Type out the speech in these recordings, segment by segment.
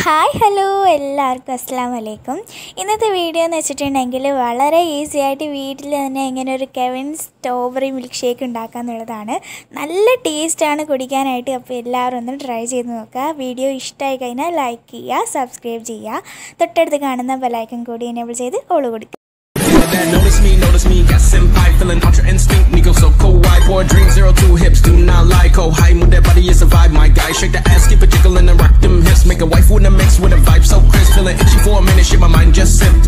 Hi hello എല്ലാവർക്കും അസ്സാം വലൈക്കും ഇന്നത്തെ വീഡിയോ എന്ന് വെച്ചിട്ടുണ്ടെങ്കിൽ വളരെ ഈസി ആയിട്ട് വീട്ടിൽ തന്നെ ഇങ്ങനെ ഒരു കെവിൻ സ്ട്രോബെറി മിൽക്ക് ഷേക്ക് ഉണ്ടാക്കാന്നുള്ളതാണ് നല്ല ടേസ്റ്റാണ് കുടിക്കാനായിട്ട് അപ്പോൾ എല്ലാവരും ഒന്ന് ട്രൈ ചെയ്ത് നോക്കുക വീഡിയോ ഇഷ്ടമായി കഴിഞ്ഞാൽ ലൈക്ക് ചെയ്യുക സബ്സ്ക്രൈബ് ചെയ്യുക തൊട്ടടുത്ത് കാണുന്ന ബെലൈക്കൻ കൂടി എനേബിൾ ചെയ്ത് ഓള് കൊടുക്കുക that notice me, notice me, got senpai feeling ultra instinct. Nico so cold, white boy, dream zero two hips, do not lie, cold high, move that body, it's a vibe, my guy. Shake the ass, keep it jiggling and rock them hips, make a wife with a mix with a vibe so crisp, feeling itchy for a minute, shit, my mind just sipped.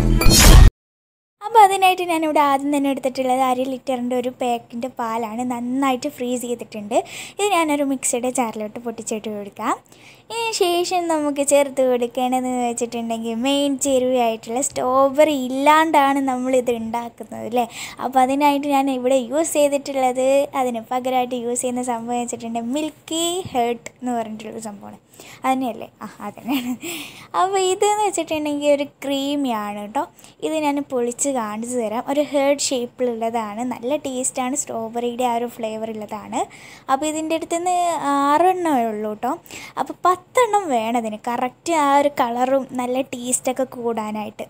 അപ്പോൾ അതിനായിട്ട് ഞാനിവിടെ ആദ്യം തന്നെ എടുത്തിട്ടുള്ളത് അര ലിറ്ററിൻ്റെ ഒരു പാക്കിൻ്റെ പാലാണ് നന്നായിട്ട് ഫ്രീസ് ചെയ്തിട്ടുണ്ട് ഇത് ഞാനൊരു മിക്സിയുടെ ജാറിലോട്ട് പൊട്ടിച്ചിട്ട് കൊടുക്കാം ഇതിന് ശേഷം നമുക്ക് ചേർത്ത് കൊടുക്കേണ്ടതെന്ന് വെച്ചിട്ടുണ്ടെങ്കിൽ മെയിൻ ചേരുവയായിട്ടുള്ള സ്ട്രോബെറി ഇല്ലാണ്ടാണ് നമ്മളിത് ഉണ്ടാക്കുന്നത് അല്ലേ അപ്പോൾ അതിനായിട്ട് ഞാൻ ഇവിടെ യൂസ് ചെയ്തിട്ടുള്ളത് അതിന് പകരമായിട്ട് യൂസ് ചെയ്യുന്ന സംഭവം വെച്ചിട്ടുണ്ടെങ്കിൽ മിൽക്കി ഹേർട്ട് എന്ന് പറഞ്ഞിട്ടുള്ളൊരു സംഭവമാണ് അതുതന്നെയല്ലേ ആ അതന്നെയാണ് അപ്പോൾ ഇതെന്ന് വെച്ചിട്ടുണ്ടെങ്കിൽ ഒരു ക്രീമിയാണ് കേട്ടോ ഇത് ഞാൻ പൊളിച്ച് കാണിച്ചു തരാം ഒരു ഹേർഡ് ഷേപ്പിലുള്ളതാണ് നല്ല ടേസ്റ്റാണ് സ്ട്രോബെറിയുടെ ആ ഒരു ഫ്ലേവർ ഉള്ളതാണ് അപ്പോൾ ഇതിൻ്റെ അടുത്തുനിന്ന് ആറെണ്ണമേ ഉള്ളൂ കേട്ടോ അപ്പോൾ പത്തെണ്ണം വേണം ഇതിന് കറക്റ്റ് ആ ഒരു കളറും നല്ല ടേസ്റ്റൊക്കെ കൂടാനായിട്ട്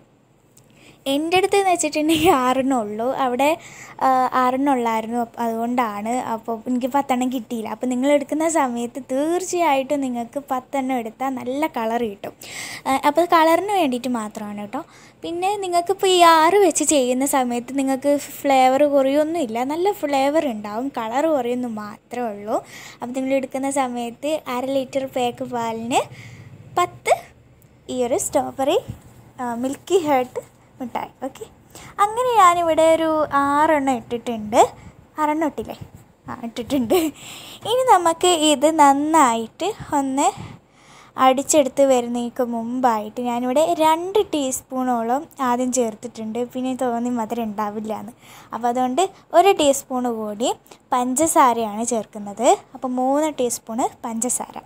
എൻ്റെ അടുത്ത് എന്ന് വെച്ചിട്ടുണ്ടെങ്കിൽ ആറെണ്ണം ഉള്ളൂ അവിടെ ആ, ആറെണ്ണം ഉള്ളായിരുന്നു അപ്പ- അതുകൊണ്ടാണ് അപ്പോൾ എനിക്ക് പത്തെണ്ണം കിട്ടിയില്ല അപ്പോൾ നിങ്ങൾ എടുക്കുന്ന സമയത്ത് തീർച്ചയായിട്ടും നിങ്ങൾക്ക് പത്തെണ്ണം എടുത്താൽ നല്ല കളർ കിട്ടും ആ, അപ്പോൾ കളറിന് വേണ്ടിയിട്ട് മാത്രമാണ് കേട്ടോ പിന്നെ നിങ്ങൾക്കിപ്പോൾ ഈ ആറ് വെച്ച് ചെയ്യുന്ന സമയത്ത് നിങ്ങൾക്ക് ഫ്ലേവർ കുറയൊന്നുമില്ല നല്ല ഫ്ലേവർ ഉണ്ടാവും കളർ കുറയൊന്നും മാത്രമേ ഉള്ളൂ അപ്പോൾ നിങ്ങൾ എടുക്കുന്ന സമയത്ത് അര ലിറ്റർ പാക്ക് പാലിന് പത്ത് ഈ ഒരു സ്ട്രോബെറി മിൽക്കി ഹേർട്ട് മിഠായി ഓക്കെ അങ്ങനെ ഞാനിവിടെ ഒരു ആറെണ്ണം ഇട്ടിട്ടുണ്ട് ആറെണ്ണം ഇട്ടില്ലേ ആ ഇട്ടിട്ടുണ്ട് ഇനി നമുക്ക് ഇത് നന്നായിട്ട് ഒന്ന് അടിച്ചെടുത്ത് വരുന്നതിന് മുമ്പായിട്ട് ഞാനിവിടെ രണ്ട് ടീസ്പൂണോളം ആദ്യം ചേർത്തിട്ടുണ്ട് പിന്നെ തോന്നി മധുരം ഉണ്ടാവില്ല എന്ന് അപ്പോൾ അതുകൊണ്ട് ഒരു ടീസ്പൂണ് കൂടി പഞ്ചസാരയാണ് ചേർക്കുന്നത് അപ്പോൾ മൂന്ന് ടീസ്പൂണ് പഞ്ചസാര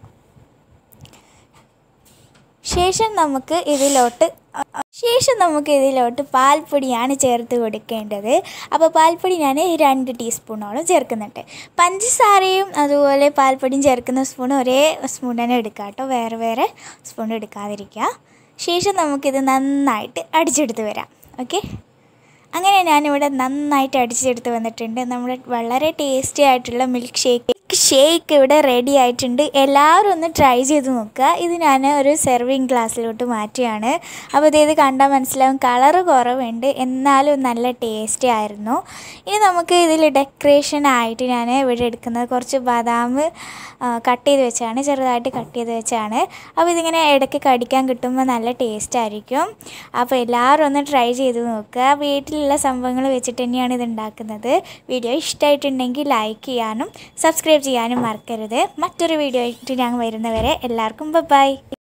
ശേഷം നമുക്ക് ഇതിലോട്ട് ശേഷം നമുക്ക് ഇതിലോട്ട് പാൽപ്പൊടിയാണ് ചേർത്ത് കൊടുക്കേണ്ടത് അപ്പോൾ പാൽപ്പൊടി ഞാൻ രണ്ട് ടീസ്പൂണോളം ചേർക്കുന്നുണ്ട് പഞ്ചസാരയും അതുപോലെ പാൽപ്പൊടിയും ചേർക്കുന്ന സ്പൂൺ ഒരേ സ്പൂൺ തന്നെ എടുക്കുക കേട്ടോ വേറെ വേറെ സ്പൂൺ എടുക്കാതിരിക്കുക ശേഷം നമുക്കിത് നന്നായിട്ട് അടിച്ചെടുത്ത് വരാം ഓക്കെ അങ്ങനെ ഞാനിവിടെ നന്നായിട്ട് അടിച്ചെടുത്ത് വന്നിട്ടുണ്ട് നമ്മുടെ വളരെ ടേസ്റ്റി ആയിട്ടുള്ള മിൽക്ക് ഷേക്ക് ഷേക്ക് ഇവിടെ റെഡി ആയിട്ടുണ്ട് എല്ലാവരും ഒന്ന് ട്രൈ ചെയ്ത് നോക്കുക ഇത് ഞാൻ ഒരു സെർവിങ് ഗ്ലാസ്സിലോട്ട് മാറ്റിയാണ് അപ്പോൾ ഇത് ഇത് കണ്ടാൽ മനസ്സിലാവും കളറ് കുറവുണ്ട് എന്നാലും നല്ല ടേസ്റ്റി ആയിരുന്നു ഇനി നമുക്ക് ഇതിൽ ഡെക്കറേഷൻ ആയിട്ട് ഞാൻ ഇവിടെ എടുക്കുന്നത് കുറച്ച് ബദാം കട്ട് ചെയ്ത് വെച്ചാണ് ചെറുതായിട്ട് കട്ട് ചെയ്ത് വെച്ചാണ് അപ്പോൾ ഇതിങ്ങനെ ഇടയ്ക്ക് കടിക്കാൻ കിട്ടുമ്പോൾ നല്ല ടേസ്റ്റ് ആയിരിക്കും അപ്പോൾ എല്ലാവരും ഒന്ന് ട്രൈ ചെയ്ത് നോക്കുക വീട്ടിലുള്ള സംഭവങ്ങൾ വെച്ചിട്ട് തന്നെയാണ് ഇത് ഉണ്ടാക്കുന്നത് വീഡിയോ ഇഷ്ടമായിട്ടുണ്ടെങ്കിൽ ലൈക്ക് ചെയ്യാനും സബ്സ്ക്രൈബ് ചെയ്യാനും മറക്കരുത് മറ്റൊരു വീഡിയോ ആയിട്ട് ഞാൻ വരുന്നവരെ എല്ലാവർക്കും ബൈ